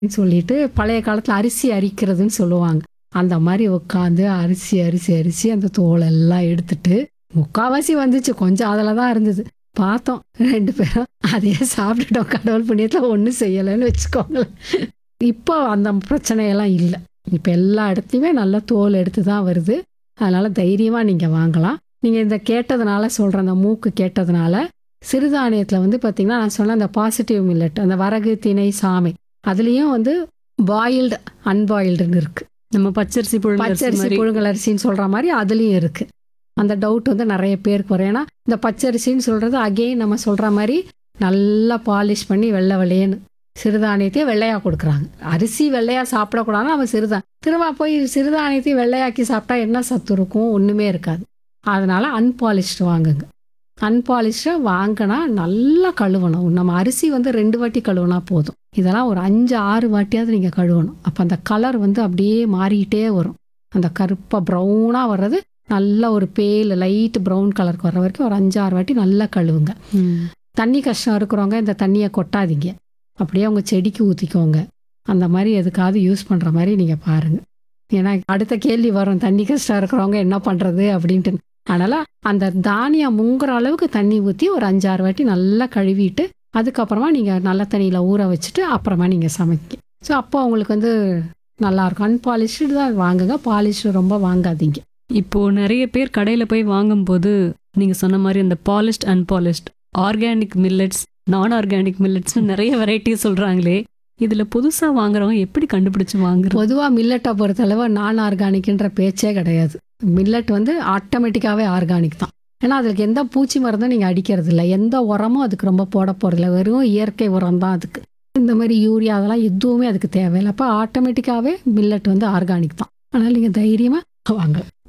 சொல்லிட்டு பழைய காலத்துல அரிசி அரிக்கிறதுன்னு சொல்லுவாங்க அந்த மாதிரி உட்காந்து அரிசி அரிசி அரிசி அந்த தோலெல்லாம் எடுத்துட்டு முக்காவாசி வந்துச்சு கொஞ்சம் அதில் தான் இருந்தது பார்த்தோம் ரெண்டு பேரும் அதையே சாப்பிட்டுட்டோம் கடவுள் புண்ணியத்தில் ஒன்றும் செய்யலைன்னு வச்சுக்கோங்களேன் இப்போ அந்த பிரச்சனையெல்லாம் இல்லை இப்போ எல்லா இடத்துலையுமே நல்ல தோல் எடுத்து தான் வருது அதனால் தைரியமாக நீங்கள் வாங்கலாம் நீங்கள் இந்த கேட்டதுனால சொல்கிற அந்த மூக்கு கேட்டதுனால சிறுதானியத்தில் வந்து பார்த்திங்கன்னா நான் சொன்ன அந்த பாசிட்டிவ் மில்லட் அந்த வரகு திணை சாமை அதுலேயும் வந்து பாயில்டு அன்பாயில்டுன்னு இருக்குது நம்ம பச்சரிசி புழுங்கல் அரிசி பச்சரிசி மாதிரி புழுங்கல் அரிசின்னு சொல்கிற மாதிரி அதுலேயும் இருக்குது அந்த டவுட் வந்து நிறைய பேருக்கு வரும் ஏன்னா இந்த பச்சரிசின்னு சொல்கிறது அகெயின் நம்ம சொல்கிற மாதிரி நல்லா பாலிஷ் பண்ணி வெள்ளை வெள்ளையன்னு சிறுதானியத்தையும் வெள்ளையாக கொடுக்குறாங்க அரிசி வெள்ளையாக சாப்பிடக்கூடாதுன்னு அவன் சிறுதான் திரும்ப போய் சிறுதானியத்தையும் வெள்ளையாக்கி சாப்பிட்டா என்ன சத்து இருக்கும் ஒன்றுமே இருக்காது அதனால் அன்பாலிஷ்டு வாங்குங்க அன்பாலிஷ்டை வாங்கினா நல்லா கழுவணும் நம்ம அரிசி வந்து ரெண்டு வாட்டி கழுவுனா போதும் இதெல்லாம் ஒரு அஞ்சு ஆறு வாட்டியாவது நீங்கள் கழுவணும் அப்போ அந்த கலர் வந்து அப்படியே மாறிக்கிட்டே வரும் அந்த கருப்பாக ப்ரௌனாக வர்றது நல்ல ஒரு பேல் லைட் ப்ரௌன் கலருக்கு வர்ற வரைக்கும் ஒரு அஞ்சு ஆறு வாட்டி நல்லா கழுவுங்க ம். தண்ணி கஷ்டம் இருக்கிறவங்க இந்த தண்ணியை கொட்டாதீங்க அப்படியே உங்கள் செடிக்கு ஊற்றிக்கோங்க அந்த மாதிரி எதுக்காவது யூஸ் பண்ணுற மாதிரி நீங்கள் பாருங்கள் ஏன்னா அடுத்த கேள்வி வரும் தண்ணி கஷ்டம் இருக்கிறவங்க என்ன பண்ணுறது அப்படின்ட்டு அதனால் அந்த தானியம் முங்குற அளவுக்கு தண்ணி ஊற்றி ஒரு அஞ்சாறு வாட்டி நல்லா கழுவிட்டு அதுக்கப்புறமா நீங்கள் நல்ல தண்ணியில் ஊற வச்சுட்டு அப்புறமா நீங்கள் சமைக்க ஸோ அப்போ உங்களுக்கு வந்து நல்லாயிருக்கும் அன்பாலிஷ்டு தான் வாங்குங்க பாலிஷ்டு ரொம்ப வாங்காதீங்க இப்போ நிறைய பேர் கடையில போய் வாங்கும்போது நீங்க சொன்ன மாதிரி அந்த பாலிஷ்ட் அன்பாலிஷ்ட் ஆர்கானிக் மில்லட்ஸ் நான் ஆர்கானிக் மில்லட்ஸ் நிறைய வெரைட்டி சொல்றாங்களே இதுல புதுசா வாங்குறவங்க எப்படி கண்டுபிடிச்சு வாங்குறது பொதுவாக மில்லட்டை பொறுத்தளவு நான் ஆர்கானிக்ன்ற பேச்சே கிடையாது மில்லட் வந்து ஆட்டோமேட்டிக்காகவே ஆர்கானிக் தான் ஏன்னா அதுக்கு எந்த பூச்சி மருந்தும் நீங்கள் அடிக்கிறது இல்லை எந்த உரமும் அதுக்கு ரொம்ப போட போகிறதில்ல வெறும் இயற்கை உரம் தான் அதுக்கு இந்த மாதிரி யூரியா அதெல்லாம் எதுவுமே அதுக்கு தேவையில்லை அப்போ ஆட்டோமேட்டிக்காகவே மில்லட் வந்து ஆர்கானிக் தான் அதனால் நீங்கள் தைரியமாக வாங்கலாம்